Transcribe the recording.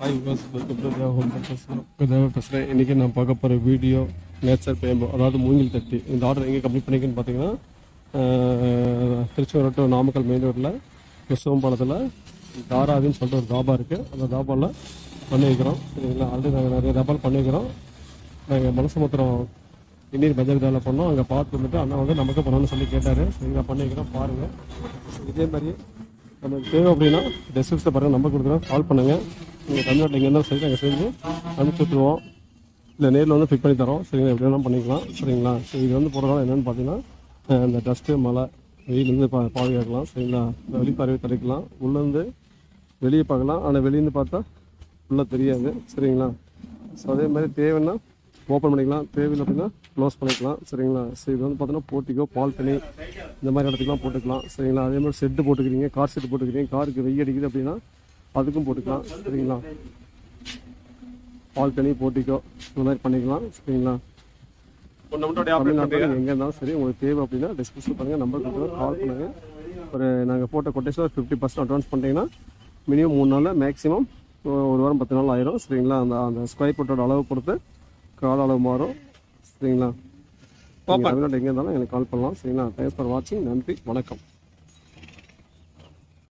hi வாஸ் welcome to Deva home பேசுகிறேன் தேவ பேசுகிறேன் இன்றைக்கி நான் பார்க்க போகிற வீடியோ நேச்சர் பேம்போ அதாவது மூங்கில் தட்டி இந்த ஆர்டர் எங்கே கம்ப்ளீட் பண்ணிக்கன்னு பார்த்தீங்கன்னா ஆஹ், திருச்செங்கோடு டு நாமக்கல் மெயின் ரோட்டில் விசுவம்பாலத்தில் தாராவின்னு சொல்லிட்டு ஒரு தாபா இருக்குது அந்த தாபாவில் பண்ணி வைக்கிறோம் சரிங்களா ஆல்ரெடி நாங்கள் நிறைய தாபால் பண்ணி வைக்கிறோம் நாங்கள் மனசமுத்திரம் இன்னொரு பஜார் தாவில் பண்ணோம் அங்கே பார்த்து வந்துட்டு அண்ணா வந்து நமக்கு பண்ணணும்னு சொல்லி கேட்டார் சரிங்களா பண்ணி வைக்கிறோம் பாருங்கள் இதே மாதிரி நமக்கு தேவை அப்படின்னா டெஸ்கிரிப்ஷன் பாருங்கள் நம்பர் கொடுக்குறோம் கால் பண்ணுங்கள் நீங்கள் தமிழ்நாட்டில் எங்கே இருந்தாலும் சரி நாங்கள் செஞ்சு அனுப்பிச்சி விட்ருவோம் இல்லை நேரில் வந்து ஃபிட் பண்ணி தரோம் சரிங்களா எப்படி வேணாலும் பண்ணிக்கலாம் சரிங்களா ஸோ இது வந்து போடுறதால என்னென்னு பார்த்தீங்கன்னா அஹ், இந்த டஸ்ட்டு மழை வெயிலேருந்து பா பாதுகாக்கலாம் சரிங்களா வெளிப்பார்வை தடுக்கலாம் உள்ளேருந்து வெளியே பார்க்கலாம் ஆனால் வெளியேருந்து பார்த்தா உள்ளே தெரியாது சரிங்களா ஸோ அதே மாதிரி தேவைன்னா ஓப்பன் பண்ணிக்கலாம் தேவையில்லை அப்படின்னா க்ளோஸ் பண்ணிக்கலாம் சரிங்களா ஸோ இது வந்து பார்த்தீங்கன்னா போட்டிக்கோ பால்கனி இந்த மாதிரி இடத்துக்குலாம் போட்டுக்கலாம் சரிங்களா அதே மாதிரி செட்டு போட்டுக்கிறீங்க கார் செட்டு போட்டுக்கிறீங்க காருக்கு வெய்ய அடிக்குது அப்படின்னா அதுக்கும் போட்டுக்கலாம் சரிங்களா பால்கனி போட்டிக்கோ இந்த மாதிரி பண்ணிக்கலாம் சரிங்களா தமிழ்நாட்டில் எங்கே இருந்தாலும் சரி உங்களுக்கு தேவை அப்படின்னா டிஸ்கஸ் பண்ணுங்கள் நம்பர் கொடுக்குறோம் கால் பண்ணுங்கள் ஒரு நாங்கள் போட்ட கொட்டேஷன் ஒரு ஃபிஃப்டி பர்சன்ட் அட்வான்ஸ் பண்ணிட்டீங்கன்னா மினிமம் மூணு நாளில் மேக்ஸிமம் ஒரு வாரம் பத்து நாள் ஆயிரும் சரிங்களா அந்த அந்த ஸ்கொயர் ஃபீட்டோட அளவு பொறுத்து கால அளவு மாறும் சரிங்களா நீங்கள் தமிழ்நாட்டில் எங்கே இருந்தாலும் எனக்கு கால் பண்ணலாம் சரிங்களா தேங்க்ஸ் ஃபார் வாட்சிங் நன்றி வணக்கம்